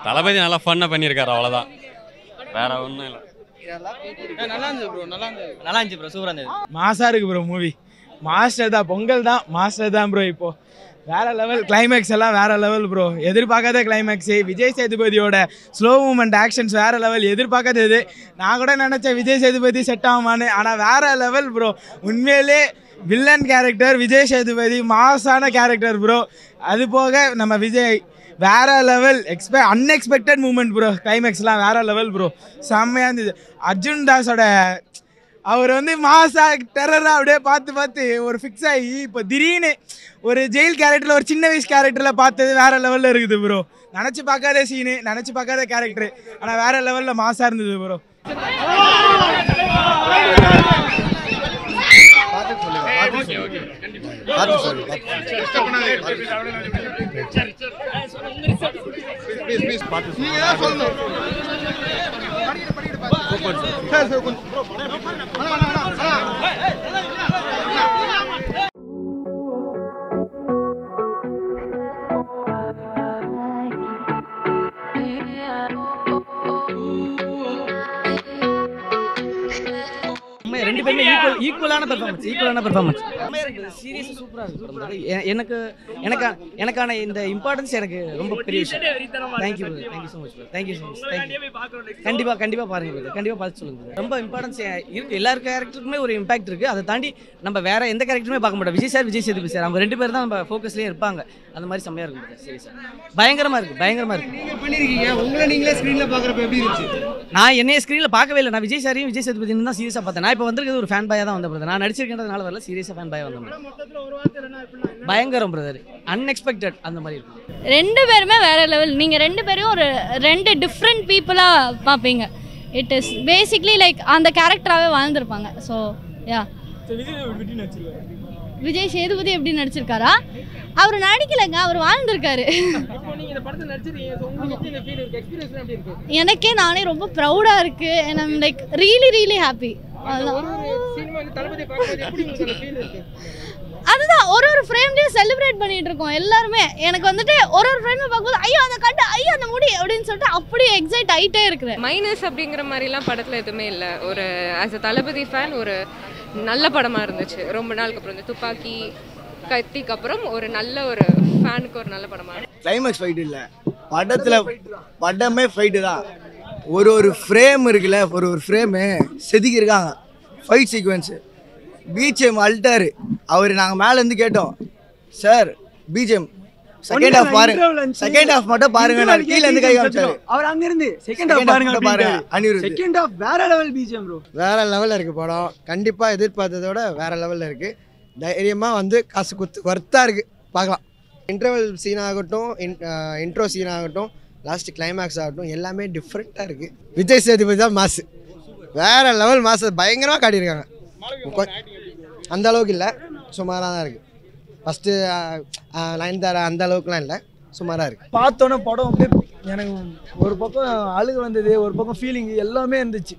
தளபதி நல்லா ஃபன்னாக பண்ணியிருக்காரு அவ்வளோதான் வேற ஒன்றும் இல்லை நல்லா இருந்தது ப்ரோ நல்லா இருந்தது நல்லா இருந்துச்சு ப்ரோ சூப்பராக இருந்தது மாசா இருக்கு ப்ரோ மூவி மாஸ்டர் தான் பொங்கல் தான் மாஸ்டர் தான் ப்ரோ இப்போ வேற லெவல் கிளைமேக்ஸ் எல்லாம் வேற லெவல் ப்ரோ எதிர்பார்க்காத கிளைமேக்ஸ் விஜய் சேதுபதியோட ஸ்லோ மூமெண்ட் ஆக்ஷன்ஸ் வேற லெவல் எதிர்பார்க்காத இது நான் கூட நினைச்சேன் விஜய் சேதுபதி செட் ஆகுமான்னு ஆனால் வேற லெவல் ப்ரோ உண்மையிலே வில்லன் கேரக்டர் விஜய் சேதுபதி மாசான கேரக்டர் ப்ரோ அது போக நம்ம விஜய் வேற லெவல் எக்ஸ்பெ அன்எக்ஸ்பெக்டட் மூமெண்ட் ப்ரோ கிளைமேக்ஸ்லாம் வேற லெவல் ப்ரோ செம்மையாக இருந்தது அர்ஜுன் தாஸோட அவர் வந்து மாசா டெரரா அப்படியே பார்த்து பார்த்து ஒரு ஃபிக்ஸ் ஆகி இப்போ திடீர்னு ஒரு ஜெயில் கேரக்டரில் ஒரு சின்ன வயசு கேரக்டரில் பார்த்தது வேற லெவலில் இருக்குது ப்ரோ நினச்சி பார்க்காத சீனு நினச்சி பார்க்காத கேரக்டர் ஆனால் வேற லெவலில் மாசா இருந்தது ப்ரோ உண்மை ரெண்டு பேருமே ஈக்குவல் ஈக்குவலான பெர்ஃபார்மன்ஸ் ஈக்குவலான பெர்ஃபார்மன்ஸ் சீரியஸ் சூப்பராக இருக்கு எ- எனக்கு எனக்கு எனக்கான இந்த இம்பார்ட்டன்ஸ் எனக்கு ரொம்ப பெரிய விஷயம் thank you bro thank you so much bro thank you so much thank you கண்டிப்பாக கண்டிப்பாக பாருங்க ப்ரோ கண்டிப்பாக பார்த்து சொல்லுங்க brother. ரொம்ப இம்பார்ட்டன்ஸ் இருக்கு எல்லா கேரக்டருக்குமே ஒரு இம்பாக்ட் இருக்குது அதை தாண்டி நம்ம வேற எந்த கேரக்டருமே பார்க்க மாட்டோம் விஜய் சார் விஜய் சேதுபதி சார் அவங்க ரெண்டு பேர் தான் நம்ம ஃபோக்கஸ்லேயே இருப்பாங்க அந்த மாதிரி செம்மையாக இருக்கும் சரி சார் பயங்கரமாக இருக்குது பயங்கரமாக இருக்குது நீங்க பண்ணிருக்கீங்க உங்களை நீங்களே ஸ்க்ரீன்ல பாக்குறப்ப எப்படி இருந்துச்சு நான் என்னைய ஸ்க்ரீனில் பார்க்கவே இல்லை நான் விஜய் சாரையும் விஜய் சேதுபதி தான் சீரியஸாக பார்த்தேன் நான் இப்போ வந்திருக்கிறது ஒரு ஃபேன் பாயாக தான் வந்த பிரதர் நான் நடிச்சிருக்கிறதுனால வரல சீரியஸாக ஃபேன் பாயாக வந்தேன் பயங்கரம் பிரதர் அன்எக்ஸ்பெக்டட் அந்த மாதிரி இருக்கும் ரெண்டு பேருமே வேற லெவல் நீங்கள் ரெண்டு பேரும் ஒரு ரெண்டு டிஃப்ரெண்ட் பீப்புளாக பார்ப்பீங்க இட் இஸ் பேசிக்லி லைக் அந்த கேரக்டராகவே வாழ்ந்துருப்பாங்க ஸோ யா விஜய் சேதுபதி எப்படி நடிச்சிருக்காரா அவர் நடிக்கலைங்க அவர் வாழ்ந்திருக்காரு இப்போ நீங்க இந்த படத்தை நடிச்சிருக்கீங்க so உங்களுக்கு எப்படி இந்த ஃபீல் இருக்கு எக்ஸ்பீரியன்ஸ் எப்படி இருக்கு எனக்கே நானே ரொம்ப ப்ரௌடாக இருக்குது and I'm like really really happy ஒரு ஒரு சினிமா தளபதி பார்க்கும்போது எப்படி உங்களுக்கு அந்த ஃபீல் இருக்கு அதுதான் ஒரு ஒரு ஃப்ரேம்லேயும் செலிப்ரேட் பண்ணிட்டு இருக்கோம் எல்லாருமே எனக்கு வந்துட்டு ஒரு ஒரு ஃப்ரேமை பார்க்கும்போது ஐயோ அந்த கட்டு ஐயோ அந்த முடி அப்படின்னு சொல்லிட்டு அப்படியே எக்ஸைட் ஆகிட்டே இருக்கிறேன் மைனஸ் அப்படிங்கிற மாதிரிலாம் படத்தில் எதுவுமே இல்லை ஒரு ஆஸ் அ தளபதி ஃபேன் ஒரு நல்ல படமாக இருந்துச்சு ரொம்ப நாளுக்கு அப்புறம் இந்த துப்பாக்கி கத்திக்கு அப்புறம் ஒரு நல்ல ஒரு ஃபேனுக்கு ஒரு நல்ல படமாக இருந்துச்சு கிளைமேக்ஸ் ஃபைட் இல்லை படத்தில் படமே ஃபைட்டு தான் ஒரு ஒரு ஃப்ரேம் இருக்குல்ல ஒரு ஒரு ஃப்ரேமு செதுக்கியிருக்காங்க ஃபைட் சீக்வன்ஸு பிஜிஎம் அல்ட்டாரு அவர் நாங்கள் மேலேருந்து கேட்டோம் சார் பிஜிஎம் செகண்ட் ஹாஃப் பாருங்க செகண்ட் ஹாஃப் மட்டும் பாருங்க நான் கீழே இருந்து கை காமிச்சாரு அவர் அங்கிருந்து Second half மட்டும் பாருங்க அனிருத் செகண்ட் ஆஃப் வேற லெவல் பிஜிஎம் ப்ரோ வேற லெவலில் இருக்குது படம் கண்டிப்பாக எதிர்பார்த்ததை விட வேற லெவலில் இருக்குது தைரியமாக வந்து காசு குத்து ஒர்த்தாக இருக்குது பார்க்கலாம் இன்டர்வல் சீன் ஆகட்டும் இன்ட்ரோ சீன் ஆகட்டும் லாஸ்ட் கிளைமேக்ஸ் ஆகட்டும் எல்லாமே டிஃப்ரெண்ட்டாக இருக்குது விஜய் சேதுபதி தான் மாசு வேற லெவல் மாசு பயங்கரமாக காட்டியிருக்காங்க கொ- அந்த அளவுக்கு இல்லை சுமாராக தான் இருக்குது ஃபஸ்ட்டு நயன்தாரா அந்த அளவுக்குலாம் இல்லை சுமாராக இருக்குது பார்த்தோன்னே படம் அப்படியே எனக்கு ஒரு பக்கம் அழுக வந்தது ஒரு பக்கம் ஃபீலிங் எல்லாமே இருந்துச்சு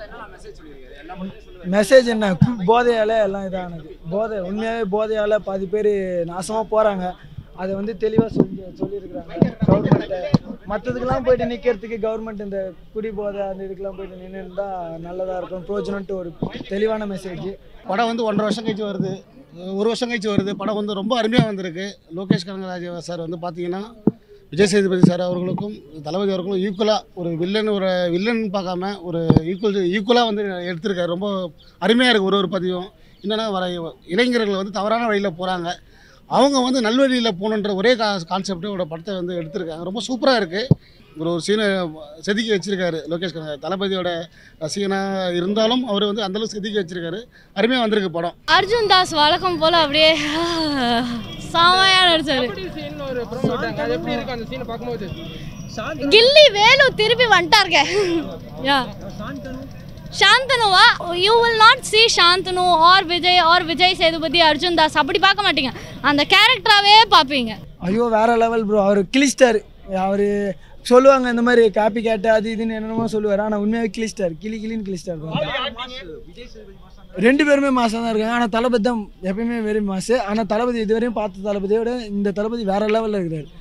மெசேஜ் என்ன கு- போதையால எல்லாம் இதானது போதை உண்மையாகவே போதையால பாதி பேர் நாசமாக போகிறாங்க அதை வந்து தெளிவாக சொல்லி சொல்லியிருக்கிறாங்க கவர்மெண்ட்டை மற்றதுக்கெல்லாம் போயிட்டு நிற்கிறதுக்கு கவர்மெண்ட் இந்த குடி போதை அந்த இதுக்கெல்லாம் போயிட்டு நின்று இருந்தால் நல்லதாக இருக்கும் பிரோஜனம்ட்டு ஒரு தெளிவான மெசேஜ் படம் வந்து ஒன்றரை வருஷம் கழிச்சு வருது ஒரு வருஷம் கழிச்சு வருது படம் வந்து ரொம்ப அருமையாக வந்திருக்கு லோகேஷ் கனகராஜ் சார் வந்து பார்த்தீங்கன்னா விஜய் சேதுபதி சார் அவர்களுக்கும் தளபதி அவர்களும் ஈக்குவலாக ஒரு வில்லன் ஒரு வில்லன் பார்க்காம ஒரு ஈக்குவல் ஈக்குவலாக வந்து எடுத்திருக்காரு ரொம்ப அருமையாக இருக்குது ஒரு ஒரு பதிவும் என்னென்னா வர இளைஞர்கள் வந்து தவறான வழியில் போகிறாங்க அவங்க வந்து நல்வழியில் போகணுன்ற ஒரே கா கான்செப்டோட படத்தை வந்து எடுத்திருக்காங்க ரொம்ப சூப்பராக இருக்குது ஒரு ஒரு சீனை செதுக்கி வச்சிருக்காரு லோகேஷ் கனகராஜ் தளபதியோட ரசிகனாக இருந்தாலும் அவர் வந்து அந்தளவுக்கு செதுக்கி வச்சிருக்காரு அருமையாக வந்திருக்கு படம் அர்ஜுன் தாஸ் வழக்கம் போல் அப்படியே செமையாக நடிச்சாரு சீன் ஒரு ப்ரோமோ விட்டாங்க அது எப்படி இருக்கு அந்த சீனை பார்க்கும்போது கில்லி வேலு திருப்பி வந்துட்டாருங்க யா சாந்தனுவா you will not see Shanthanu or Vijay or Vijay Sethupathi Arjun Das அப்படி பார்க்க மாட்டீங்க அந்த கேரக்டராகவே பார்ப்பீங்க ஐயோ வேற லெவல் ப்ரோ அவர் கிளிஸ்டார் அவர் சொல்லுவாங்க இந்த மாதிரி காப்பி கேட்டு அது இதுன்னு என்னென்னமோ சொல்லுவார் ஆனால் உண்மையாகவே கிளிஸ்டார் கிளி கிளின்னு கிளிஸ்டார் bro. ரெண்டு பேருமே மாசம் தான் இருக்காங்க ஆனால் தளபதி தான் எப்பயுமே வெறும் மாசு ஆனால் தளபதி இதுவரையும் பார்த்த தளபதியோட இந்த தளபதி வேற லெவலில் இருக்கிறார்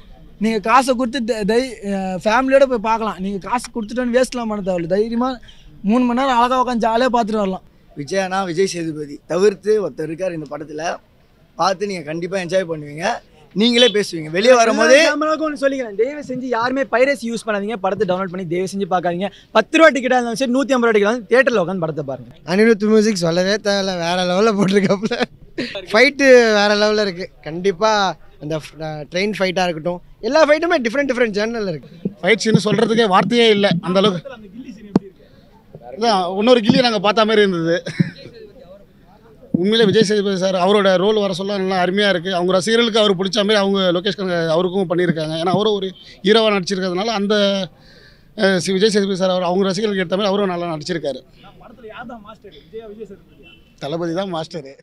நீங்கள் காசை கொடுத்து தை- தை ஃபேமிலியோட போய் பார்க்கலாம் நீங்கள் காசு கொடுத்துட்டு வேஸ்ட்லாம் பண்ண தேவையில்ல தைரியமாக மூணு மணி நேரம் அழகாக உட்காந்து ஜாலியாக பார்த்துட்டு வரலாம் விஜயனா விஜய் சேதுபதி தவிர்த்து ஒருத்தர் இருக்கார் இந்த படத்தில் பார்த்து நீங்கள் கண்டிப்பாக என்ஜாய் பண்ணுவீங்க நீங்களே பேசுவீங்க வெளியே வரும்போது கேமராவுக்கு ஒன்று சொல்லிக்கிறேன் தயவு செஞ்சு யாருமே பைரஸ் யூஸ் பண்ணாதீங்க படத்தை டவுன்லோட் பண்ணி தயவு செஞ்சு பார்க்காதீங்க பத்து ரூபா டிக்கெட்டாக இருந்தாலும் சரி நூற்றி ஐம்பது ரூபா டிக்கெட் தேட்டரில் உட்காந்து படத்தை பாருங்க அனிருத் மியூசிக் சொல்லவே தேவையில்ல வேற லெவலில் போட்டிருக்காப்புல ஃபைட்டு வேற லெவலில் இருக்குது கண்டிப்பாக அந்த ட்ரெயின் ஃபைட்டாக இருக்கட்டும் எல்லா ஃபைட்டுமே டிஃப்ரெண்ட் டிஃப்ரெண்ட் ஜேர்னலில் இருக்குது ஃபைட் சீன் சொல்கிறதுக்கே வார்த்தையே இல்லை அந்த அளவுக்கு அதான் இன்னொரு கில்லி நாங்கள் பார்த்த மாதிரி இருந்தது உண்மையிலே விஜய் சேதுபதி சார் அவரோட ரோல் வர சொல்ல நல்லா அருமையாக இருக்குது அவங்க ரசிகர்களுக்கு அவர் பிடிச்ச மாதிரி அவங்க லோகேஷ் கனக அவருக்கும் பண்ணியிருக்காங்க ஏன்னா அவரும் ஒரு ஹீரோவாக நடிச்சிருக்கிறதுனால அந்த அஹ், சி- விஜய் சேதுபதி சார் அவர் அவங்க ரசிகர்களுக்கு ஏற்ற மாதிரி அவரும் நல்லா நடிச்சிருக்காரு தளபதி தான் மாஸ்டரு